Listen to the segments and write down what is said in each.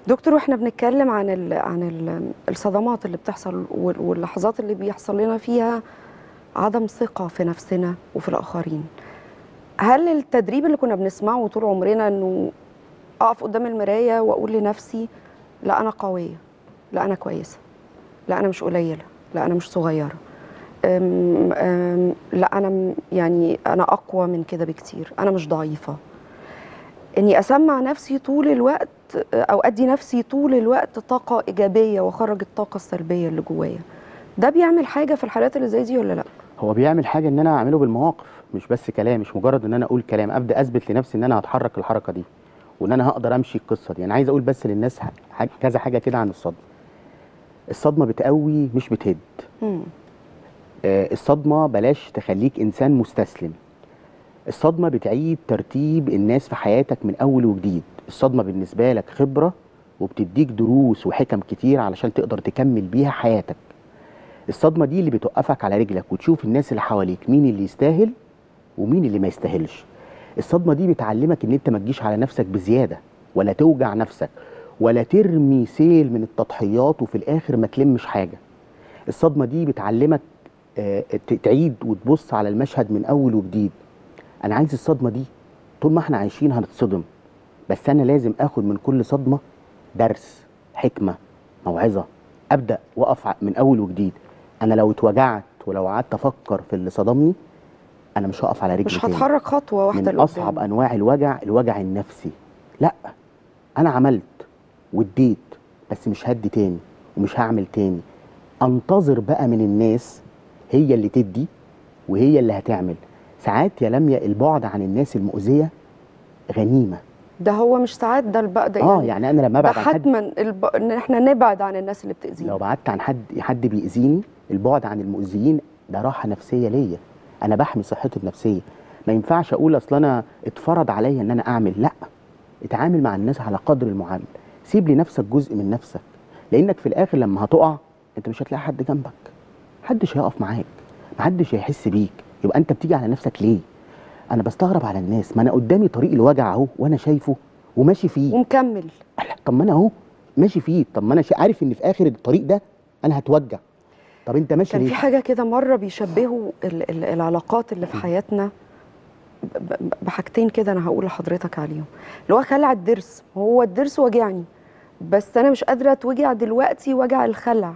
دكتور واحنا بنتكلم عن ال عن ال الصدمات اللي بتحصل وال- واللحظات اللي بيحصل لنا فيها عدم ثقة في نفسنا وفي الآخرين هل التدريب اللي كنا بنسمعه طول عمرنا انه اقف قدام المراية واقول لنفسي لا انا قوية لا انا كويسة لا انا مش قليلة لا انا مش صغيرة أم أم لا انا م- يعني انا اقوى من كده بكتير انا مش ضعيفة اني اسمع نفسي طول الوقت او ادي نفسي طول الوقت طاقه ايجابيه واخرج الطاقه السلبيه اللي جوايا ده بيعمل حاجه في الحالات اللي زي دي ولا لا هو بيعمل حاجه ان انا اعمله بالمواقف مش بس كلام مش مجرد ان انا اقول كلام ابدا اثبت لنفسي ان انا هتحرك الحركه دي وان انا هقدر امشي القصه دي انا عايز اقول بس للناس ح- ح- كذا حاجه كده عن الصدمه الصدمه بتقوي مش بتهد مم. آه، الصدمه بلاش تخليك انسان مستسلم الصدمه بتعيد ترتيب الناس في حياتك من اول وجديد الصدمه بالنسبه لك خبره وبتديك دروس وحكم كتير علشان تقدر تكمل بيها حياتك الصدمه دي اللي بتوقفك على رجلك وتشوف الناس اللي حواليك مين اللي يستاهل ومين اللي ما يستاهلش الصدمه دي بتعلمك ان انت ما تجيش على نفسك بزياده ولا توجع نفسك ولا ترمي سيل من التضحيات وفي الاخر ما تلمش حاجه الصدمه دي بتعلمك آه، ت- تعيد وتبص على المشهد من اول وجديد انا عايز الصدمه دي طول ما احنا عايشين هنتصدم بس انا لازم اخد من كل صدمه درس حكمه موعظه ابدا واقف ع- من اول وجديد انا لو اتوجعت ولو قعدت افكر في اللي صدمني انا مش هقف على رجلي مش تاني. هتحرك خطوه واحده من اصعب انواع الوجع الوجع النفسي لا انا عملت واديت بس مش هدي تاني ومش هعمل تاني انتظر بقى من الناس هي اللي تدي وهي اللي هتعمل ساعات يا لميا البعد عن الناس المؤذيه غنيمه ده هو مش ساعات ده البقى ده اه يعني انا لما ده ابعد عن حد حتما الب... ان احنا نبعد عن الناس اللي لو بتاذينا بعدت عن حد حد بيأذيني البعد عن المؤذيين ده راحه نفسيه ليا انا بحمي صحتي النفسيه ما ينفعش اقول اصل انا اتفرض عليا ان انا اعمل لا اتعامل مع الناس على قدر المعامله سيب لنفسك جزء من نفسك لانك في الاخر لما هتقع انت مش هتلاقي حد جنبك محدش هيقف معاك محدش هيحس بيك يبقى انت بتيجي على نفسك ليه انا بستغرب على الناس ما انا قدامي طريق الوجع اهو وانا شايفه وماشي فيه ومكمل ألا، طب ما انا اهو ماشي فيه طب ما انا شا- عارف ان في اخر الطريق ده انا هتوجع طب انت ماشي كان في ليه حاجه كده مره بيشبهوا ال... ال... العلاقات اللي في حياتنا ب... ب... بحاجتين كده انا هقول لحضرتك عليهم اللي هو خلع الضرس هو الضرس وجعني بس انا مش قادره اتوجع دلوقتي وجع الخلع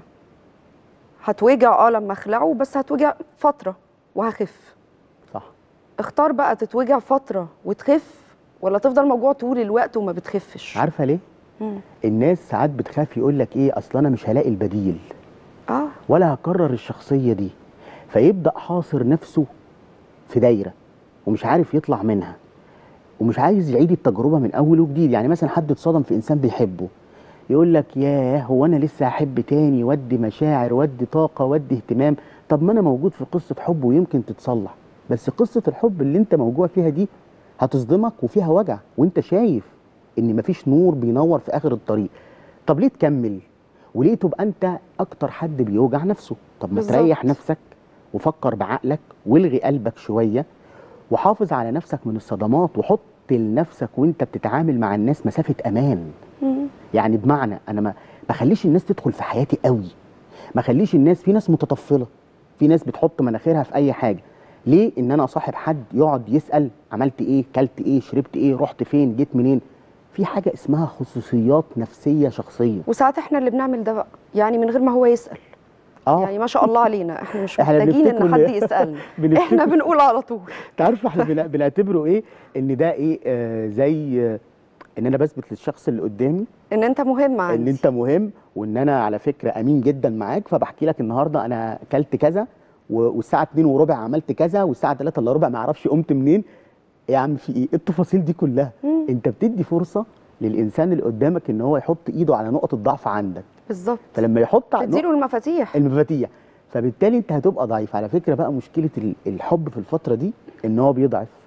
هتوجع اه لما اخلعه بس هتوجع فتره وهخف صح اختار بقى تتوجع فتره وتخف ولا تفضل موجوع طول الوقت وما بتخفش عارفه ليه مم. الناس ساعات بتخاف يقول لك ايه اصل انا مش هلاقي البديل اه ولا هكرر الشخصيه دي فيبدا حاصر نفسه في دايره ومش عارف يطلع منها ومش عايز يعيد التجربه من اول وجديد يعني مثلا حد اتصدم في انسان بيحبه يقول لك ياه هو انا لسه هحب تاني ودي مشاعر ودي طاقه ودي اهتمام طب ما انا موجود في قصه حب ويمكن تتصلح بس قصه الحب اللي انت موجوع فيها دي هتصدمك وفيها وجع وانت شايف ان مفيش نور بينور في اخر الطريق طب ليه تكمل وليه تبقى انت اكتر حد بيوجع نفسه طب ما بالظبط. تريح نفسك وفكر بعقلك والغي قلبك شويه وحافظ على نفسك من الصدمات وحط لنفسك وانت بتتعامل مع الناس مسافه امان مم. يعني بمعنى انا ما بخليش الناس تدخل في حياتي قوي ما خليش الناس في ناس متطفله في ناس بتحط مناخيرها في اي حاجه ليه ان انا اصاحب حد يقعد يسال عملت ايه كلت ايه شربت ايه رحت فين جيت منين في حاجه اسمها خصوصيات نفسيه شخصيه وساعات احنا اللي بنعمل ده بقى يعني من غير ما هو يسال اه يعني ما شاء الله علينا احنا مش إحنا محتاجين ان بنفتكره حد إن- يسالنا بنفتكر- احنا بنقول على طول انت عارف احنا بن- بنعتبره ايه ان ده ايه آه زي آه ان انا بثبت للشخص اللي قدامي ان انت مهم عندي ان انت مهم وان انا على فكره امين جدا معاك فبحكي لك النهارده انا اكلت كذا و- والساعه 2 وربع عملت كذا والساعه 3 الا ربع ما اعرفش قمت منين يا عم في ايه التفاصيل دي كلها مم. انت بتدي فرصه للانسان اللي قدامك ان هو يحط ايده على نقط الضعف عندك بالظبط فلما يحط على نقط تديله المفاتيح المفاتيح فبالتالي انت هتبقى ضعيف على فكره بقى مشكله ال- الحب في الفتره دي ان هو بيضعف